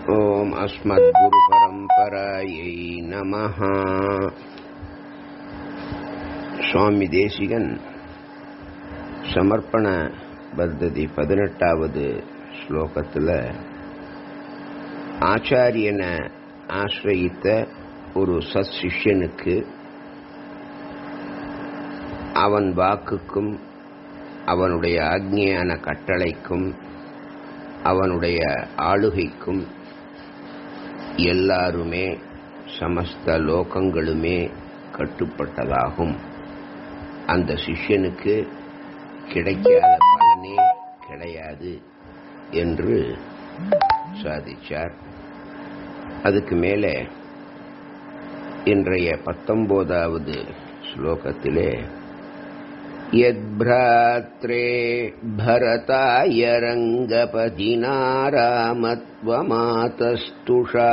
ॐ अस्मद्गुरुपरम्परायै नमः சுவாமி தேசிகன் சமர்ப்பண பத்ததி பதினெட்டாவது ஸ்லோகத்தில் ஆச்சாரியனை ஆசிரயித்த ஒரு சத் சிஷ்யனுக்கு அவன் வாக்குக்கும் அவனுடைய ஆக்ஞையான கட்டளைக்கும் அவனுடைய ஆளுகைக்கும் எல்லாருமே சமஸ்த லோகங்களுமே கட்டுப்பட்டதாகும் அந்த சிஷ்யனுக்கு கிடைக்காத பலனே கிடையாது என்று சாதிச்சார் அதுக்கு மேலே இன்றைய பத்தொன்பதாவது ஸ்லோகத்திலே यद्भ्रात्रे भरताय रङ्गपतिना रामत्वमातस्तुषा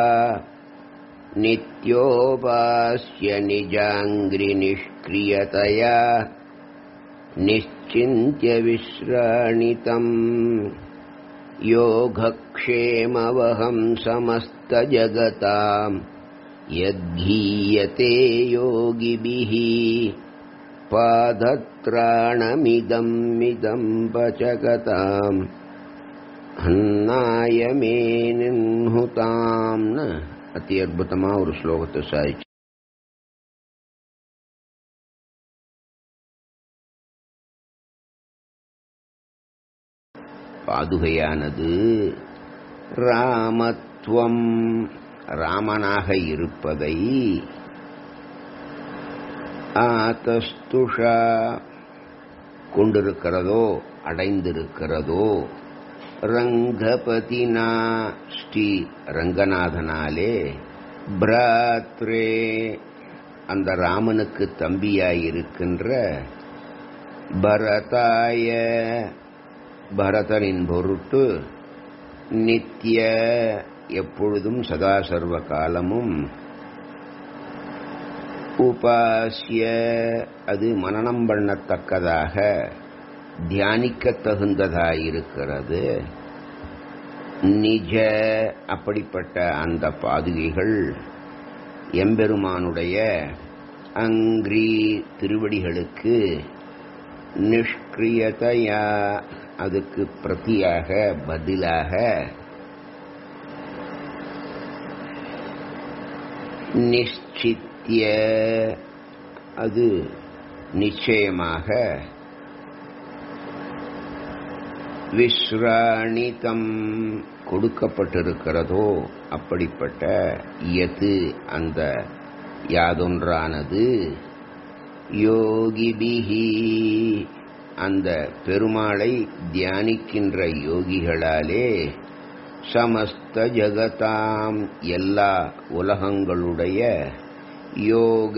नित्योपास्य निजाङ्घ्रिनिष्क्रियतया निश्चिन्त्य विश्राणितम् योगक्षेमवहं समस्तजगताम् यद्गीयते योगिभिः पादत्राणमिदम् मिदम् पचकताम् ஹன்னாய மேனுதாம்னு அத்தி அற்புதமா ஒரு ஸ்லோகத்தை சாதிச்சு பாதுகையானது ராமத்துவம் ராமனாக இருப்பதை ஆதஸ்துஷா கொண்டிருக்கிறதோ அடைந்திருக்கிறதோ ரங்கபதினா ஸ்ரீ ரங்கநாதனாலே பிராத்ரே அந்த ராமனுக்கு தம்பியாயிருக்கின்ற பரதாய பரதனின் பொருட்டு நித்திய எப்பொழுதும் சதா சர்வ காலமும் உபாசிய அது மனநம் பண்ணத்தக்கதாக தியானிக்க தகுந்ததாயிருக்கிறது நிஜ அப்படிப்பட்ட அந்த பாதுகைகள் எம்பெருமானுடைய அங்கிரி திருவடிகளுக்கு நிஷ்கிரியதையா அதுக்கு பிரதியாக பதிலாக நிச்சித்திய அது நிச்சயமாக விஸ்ராணிதம் கொடுக்கப்பட்டிருக்கிறதோ அப்படிப்பட்ட எது அந்த யாதொன்றானது யோகிபிகி அந்த பெருமாளை தியானிக்கின்ற யோகிகளாலே சமஸ்த ஜகதாம் எல்லா உலகங்களுடைய யோக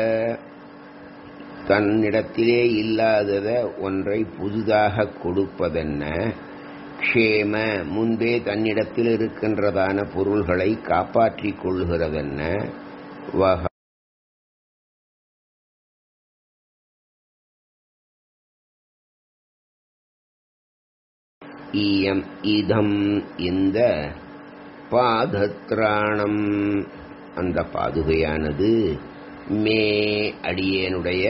தன்னிடத்திலே இல்லாதத ஒன்றை புதிதாக கொடுப்பதென்ன க்ஷேம முன்பே தன்னிடத்தில் இருக்கின்றதான பொருள்களை காப்பாற்றிக் கொள்கிறதென்ன வக ஈயம் இதம் இந்த பாதத்ராணம் அந்த பாதுகையானது மே அடியேனுடைய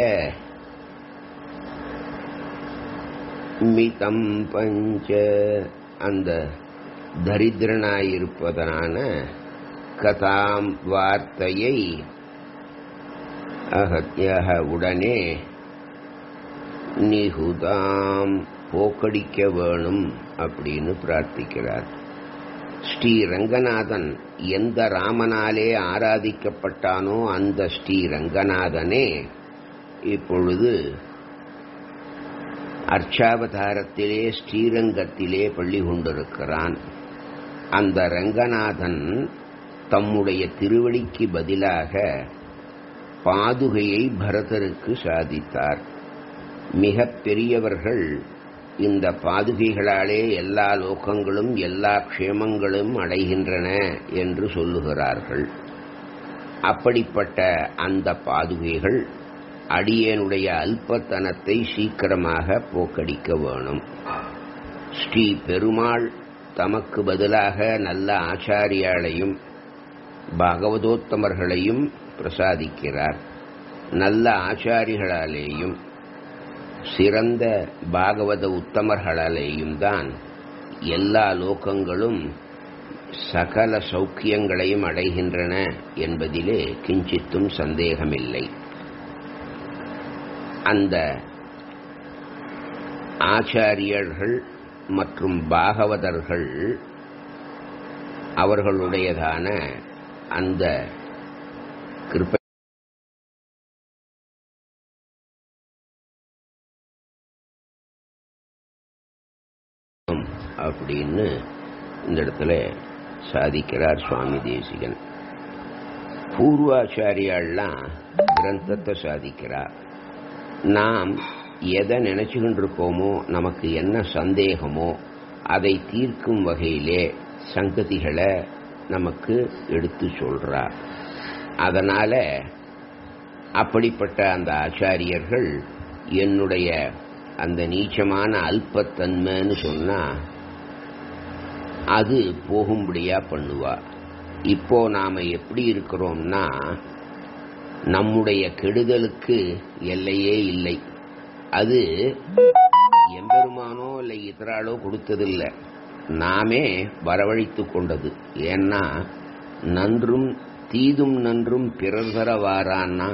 மிதம் பஞ்ச அந்த தரித்திரனாயிருப்பதனான கதாம் வார்த்தையை அகத்யாக உடனே நிகுதாம் போக்கடிக்க வேணும் அப்படின்னு பிரார்த்திக்கிறார் ஸ்ரீ ரங்கநாதன் எந்த ராமனாலே ஆராதிக்கப்பட்டானோ அந்த ஸ்ரீ ரங்கநாதனே இப்பொழுது அர்ச்சாவதாரத்திலே ஸ்ரீரங்கத்திலே பள்ளி கொண்டிருக்கிறான் அந்த ரங்கநாதன் தம்முடைய திருவடிக்கு பதிலாக பாதுகையை பரதருக்கு சாதித்தார் மிக பெரியவர்கள் இந்த பாதுகைகளாலே எல்லா லோகங்களும் எல்லா க்ஷேமங்களும் அடைகின்றன என்று சொல்லுகிறார்கள் அப்படிப்பட்ட அந்த பாதுகைகள் அடியேனுடைய அல்பத்தனத்தை சீக்கிரமாக போக்கடிக்க வேணும் ஸ்ரீ பெருமாள் தமக்கு பதிலாக நல்ல ஆச்சாரியாளையும் பாகவதோத்தமர்களையும் பிரசாதிக்கிறார் நல்ல ஆச்சாரிகளாலேயும் சிறந்த பாகவத உத்தமர்களாலேயும் தான் எல்லா லோகங்களும் சகல சௌக்கியங்களையும் அடைகின்றன என்பதிலே கிஞ்சித்தும் சந்தேகமில்லை அந்த ஆச்சாரியர்கள் மற்றும் பாகவதர்கள் அவர்களுடையதான அந்த கிருப்பை அப்படின்னு இந்த இடத்துல சாதிக்கிறார் சுவாமி தேசிகன் பூர்வாச்சாரியாள்லாம் கிரந்தத்தை சாதிக்கிறார் நாம் எதை நினைச்சுக்கிட்டு இருக்கோமோ நமக்கு என்ன சந்தேகமோ அதை தீர்க்கும் வகையிலே சங்கதிகளை நமக்கு எடுத்து சொல்றார் அதனால அப்படிப்பட்ட அந்த ஆச்சாரியர்கள் என்னுடைய அந்த நீச்சமான அல்பத்தன்மைன்னு சொன்னா அது போகும்படியா பண்ணுவா இப்போ நாம எப்படி இருக்கிறோம்னா நம்முடைய கெடுதலுக்கு எல்லையே இல்லை அது எம்பெருமானோ இல்லை இதராலோ கொடுத்ததில்லை நாமே வரவழைத்து கொண்டது ஏன்னா நன்றும் தீதும் நன்றும் பிறர் தர வாரான்னா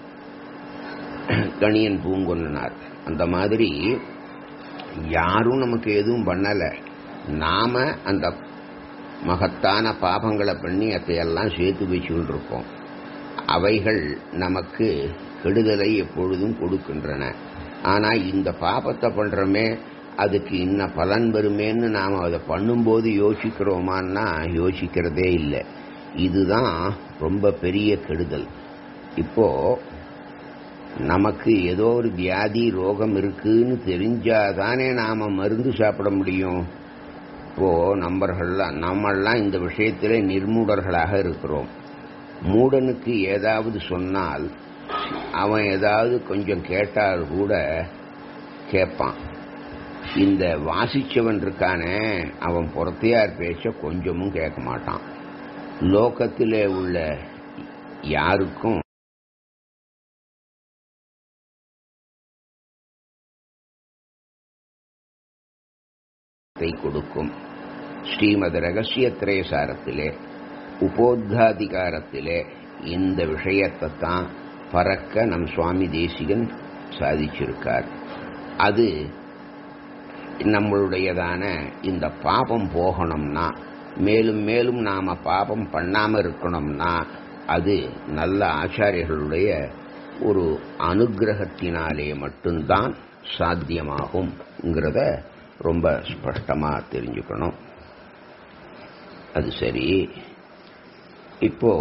கணியன் பூங்கொன்னார் அந்த மாதிரி யாரும் நமக்கு எதுவும் பண்ணல நாம அந்த மகத்தான பாபங்களை பண்ணி அதையெல்லாம் சேர்த்து வச்சுக்கிட்டு இருக்கோம் அவைகள் நமக்கு கெடுதலை எப்பொழுதும் கொடுக்கின்றன ஆனா இந்த பாபத்தை பண்றோமே அதுக்கு இன்ன பலன் வருமேன்னு நாம் அதை பண்ணும்போது யோசிக்கிறோமான்னா யோசிக்கிறதே இல்லை இதுதான் ரொம்ப பெரிய கெடுதல் இப்போ நமக்கு ஏதோ ஒரு வியாதி ரோகம் இருக்குன்னு தெரிஞ்சாதானே நாம மருந்து சாப்பிட முடியும் இப்போ நம்பர்கள்லாம் நம்மெல்லாம் இந்த விஷயத்திலே நிர்மூடர்களாக இருக்கிறோம் மூடனுக்கு ஏதாவது சொன்னால் அவன் ஏதாவது கொஞ்சம் கேட்டால் கூட கேட்பான் இந்த வாசிச்சவன் இருக்கானே அவன் புறத்தையார் பேச்ச கொஞ்சமும் கேட்க மாட்டான் லோகத்திலே உள்ள யாருக்கும் கொடுக்கும் ஸ்ரீமத் ரகசியத்திரய சாரத்திலே உபோத்தாதிகாரத்திலே இந்த விஷயத்தை தான் பறக்க நம் சுவாமி தேசிகன் சாதிச்சிருக்கார் அது நம்மளுடையதான இந்த பாபம் போகணும்னா மேலும் மேலும் நாம பாபம் பண்ணாம இருக்கணும்னா அது நல்ல ஆச்சாரியர்களுடைய ஒரு அனுகிரகத்தினாலே மட்டும்தான் சாத்தியமாகும்ங்கிறத ரொம்ப ஸ்பஷ்டமா தெரிஞ்சுக்கணும் அது சரி இப்போ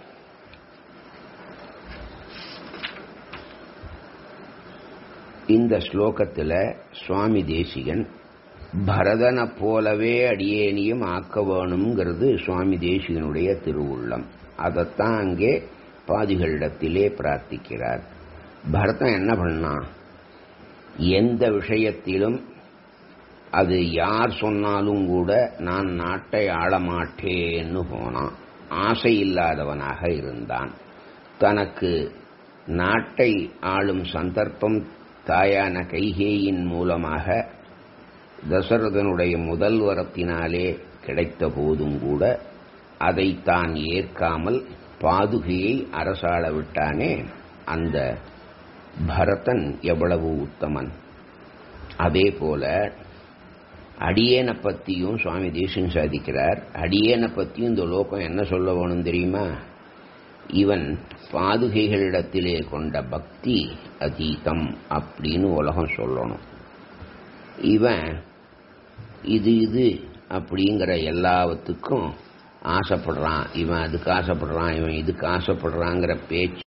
இந்த ஸ்லோகத்தில் சுவாமி தேசிகன் பரதனை போலவே அடியேனியும் ஆக்க வேணுங்கிறது சுவாமி தேசிகனுடைய திருவுள்ளம் அதைத்தான் அங்கே பாதிகளிடத்திலே பிரார்த்திக்கிறார் பரதன் என்ன பண்ணான் எந்த விஷயத்திலும் அது யார் சொன்னாலும் கூட நான் நாட்டை ஆளமாட்டேன்னு போனான் ஆசை இல்லாதவனாக இருந்தான் தனக்கு நாட்டை ஆளும் சந்தர்ப்பம் தாயான கைகேயின் மூலமாக தசரதனுடைய முதல் வரத்தினாலே கிடைத்த போதும் கூட அதை தான் ஏற்காமல் பாதுகையை அரசாள விட்டானே அந்த பரதன் எவ்வளவு உத்தமன் அதே போல அடியேனை பத்தியும் சுவாமி தேசன் சாதிக்கிறார் அடியேனை பத்தியும் இந்த லோகம் என்ன சொல்ல வேணும் தெரியுமா இவன் பாதுகைகளிடத்திலே கொண்ட பக்தி அதீதம் அப்படின்னு உலகம் சொல்லணும் இவன் இது இது அப்படிங்கிற எல்லாவற்றுக்கும் ஆசைப்படுறான் இவன் அதுக்கு ஆசைப்படுறான் இவன் இதுக்கு ஆசைப்படுறாங்கிற பேச்சு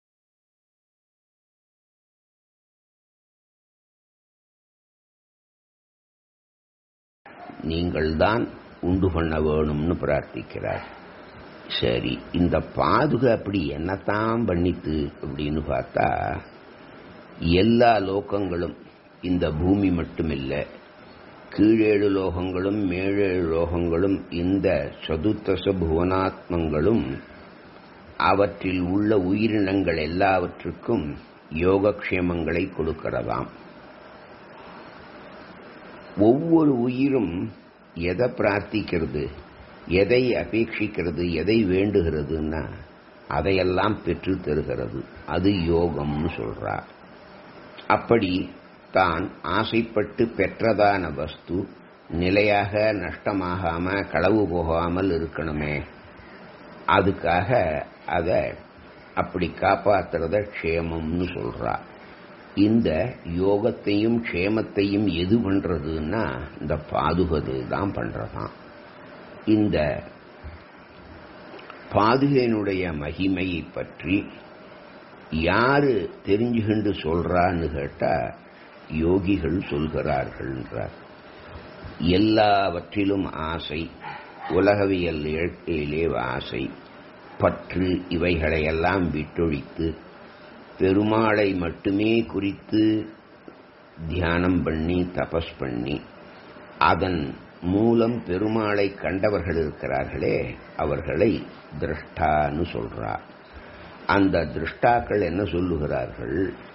நீங்கள்தான் உண்டு பண்ண வேணும்னு பிரார்த்திக்கிறார் சரி இந்த பாதுகை அப்படி என்னத்தான் பண்ணித்து அப்படின்னு பார்த்தா எல்லா லோகங்களும் இந்த பூமி மட்டுமில்லை கீழேழு லோகங்களும் மேழேழு லோகங்களும் இந்த சதுர்த்தச புவனாத்மங்களும் அவற்றில் உள்ள உயிரினங்கள் எல்லாவற்றுக்கும் யோகக்ஷேமங்களை கொடுக்கிறதாம் ஒவ்வொரு உயிரும் எதை பிரார்த்திக்கிறது எதை அபேட்சிக்கிறது எதை வேண்டுகிறதுன்னா அதையெல்லாம் பெற்று தருகிறது அது யோகம்னு சொல்றார் அப்படி தான் ஆசைப்பட்டு பெற்றதான வஸ்து நிலையாக நஷ்டமாகாம களவு போகாமல் இருக்கணுமே அதுக்காக அதை அப்படி காப்பாத்துறத க்ஷேமம்னு சொல்றா இந்த யோகத்தையும் க்ஷேமத்தையும் எது பண்றதுன்னா இந்த பாதுகது தான் பண்றதாம் இந்த பாதுகையினுடைய மகிமையை பற்றி யாரு தெரிஞ்சுகிண்டு சொல்றான்னு கேட்டா யோகிகள் சொல்கிறார்கள்ன்றார் எல்லாவற்றிலும் ஆசை உலகவியல் இயற்கையிலே ஆசை பற்று இவைகளையெல்லாம் விட்டொழித்து பெருமாளை மட்டுமே குறித்து தியானம் பண்ணி தபஸ் பண்ணி அதன் மூலம் பெருமாளை கண்டவர்கள் இருக்கிறார்களே அவர்களை திருஷ்டான்னு சொல்றார் அந்த திருஷ்டாக்கள் என்ன சொல்லுகிறார்கள்